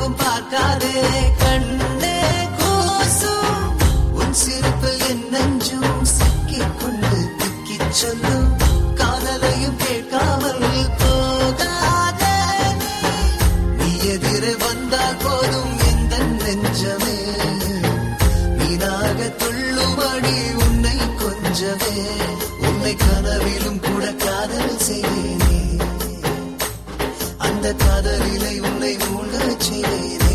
யாவும் பார்க்காதே கண்ணே கூசும் உன் சிரிப்பில் என் நெஞ்சும் சிக்கிக் கொண்டு திக்கிச் சொல்லும் காதலையும் கேட்காமல் போகாதே நீ. நீ எதிரே வந்தால் போதும் எந்த நெஞ்சமே நீனாக துள்ளுபடி உன்னை கொஞ்சமே உன்னை கனவிலும் கூட காதல் செய்வேனே அந்த காதலிலை உன்னை மூழ்கச் செய்வேனே